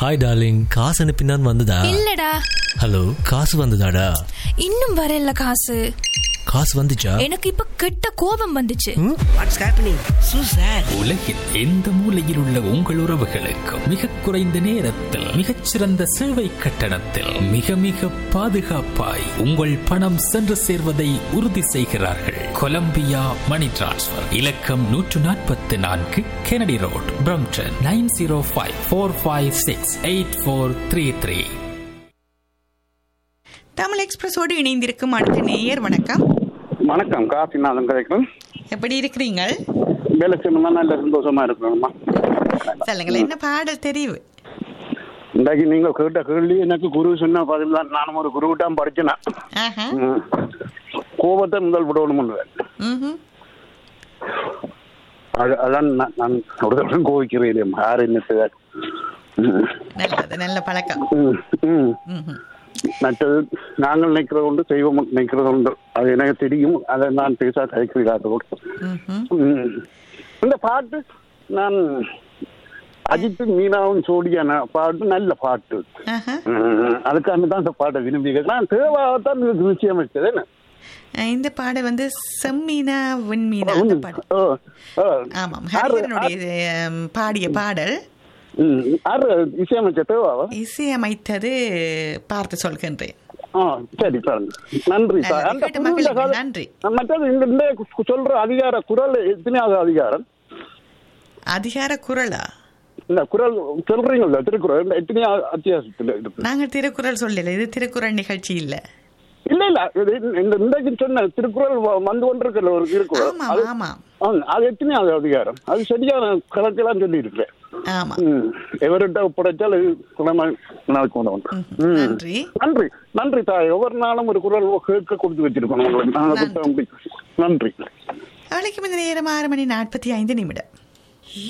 Hi darling காசு அனுப்பினான் வந்ததா இல்லடா ஹலோ காசு வந்ததாடா இன்னும் வரல காசு காசு வந்துச்சா எனக்கு இப்ப கெட்ட கோபம் வந்துச்சு வாட்ஸ் ஹேப்பனிங் சூ சார் உலகில் எந்த மூலையில் உள்ள உங்கள் உறவுகளுக்கு மிக குறைந்த நேரத்தில் மிகச்சிறந்த சேவை கட்டணத்தில் மிக மிக பாதுகாப்பாய் உங்கள் பணம் சென்று சேர்வதை உறுதி செய்கிறார்கள் கொலம்பியா மணி டிரான்ஸ்ஃபர் இலக்கம் நூற்று நாற்பத்தி நான்கு Kennedy road Brampton nine zero five four five six eight four three three Tamil எக்ஸ்பிரஸோடு இணைந்திருக்கும் அடுத்த நேயர் வணக்கம் வணக்கம் காசிநாதன் கிடைக்கும் எப்படி இருக்கிறீங்க வேலை செய்யணும்னா நல்ல சந்தோஷமா இருக்கணும்மா சொல்லுங்களேன் என்ன பாடல் தெரிவு இன்றைக்கு நீங்க கேட்ட கேள்வி எனக்கு குரு சொன்ன பதில் தான் நானும் ஒரு குரு தான் படிச்சேன் ஆஹா ம். கோபத்தை முதல் விடணும் ம்ஹும். அதான் நான் நான் ஒரு தடவை கோவிக்கிறேன் யார் என்ன நல்லது நல்ல பழக்கம் ம்ஹும். மற்றது நாங்கள் நினைக்கிறது உண்டு தெய்வம் நினைக்கிறது உண்டு அது எனக்கு தெரியும் அதை நான் பேச தயக்கிறார்கள் ம்ஹும். ம். இந்த பாட்டு நான் அஜித் மீனாவும் சோடியான பாட்டு நல்ல பாட்டு ஆஹா. ம், அதுக்காக தான் இந்த பாட்டை விரும்பி நான் தேவாவத்தான் இதுக்கு நிச்சயம் வச்சது என்ன அஹ் இந்த பாட வந்து செம்மீனா விண்மீனா அந்த பாடல் ஓ, ஓ. ஆமாம் ஆறு- ஹரிஹரனுடைய அஹ், பாடிய பாடல் ம், ஆறு இசையமைச்ச தேவாவா இசையமைத்தது பார்த்து சொல்கின்றேன் ஆ சரி பாருங்க நன்றி சார் நல்லது. அந்த கேட்ட புதுவித மகிழ்ச்சி. கால- நன்றி. மற்றது இந்த இந்த கு- சொல்ற அதிகார குரல் எத்தனையாவது அதிகாரம் அதிகார குரலா இந்த குரல் சொல்றீங்கல்ல திருக்குறள் இந்த எத்தனையாவது அத்தியாசத்துல இருக்கு நாங்கள் திருக்குறள் சொல்லல இது திருக்குறள் நிகழ்ச்சி இல்ல இல்ல இல்ல இது இந்த இன்றைக்கு சொன்ன திருக்குறள் வ- வந்து கொண்டிருக்கல ஒரு திருக்குறள் ஆமாம் அது ஆமாம் ஆ, அது எத்தனையாவது அதிகாரம் அது சரியான கணக்கெல்லாம் சொல்லி இருக்கிறேன் ஆமா ம். எவர்கிட்ட ஒப்படைச்சால் அது குணமா நடக்கும் உண்டு. ம். நன்றி நன்றி நன்றி தாய் ஒவ்வொரு நாளும் ஒரு குரல் கேட்க கொடுத்து வச்சிருக்கோம் உங்களுக்கு நாங்க நன்றி. புத்தகம் படி- நன்றி அவளுக்கு இந்த நேரம் ஆறு மணி நாற்பத்தி ஐந்து நிமிடம்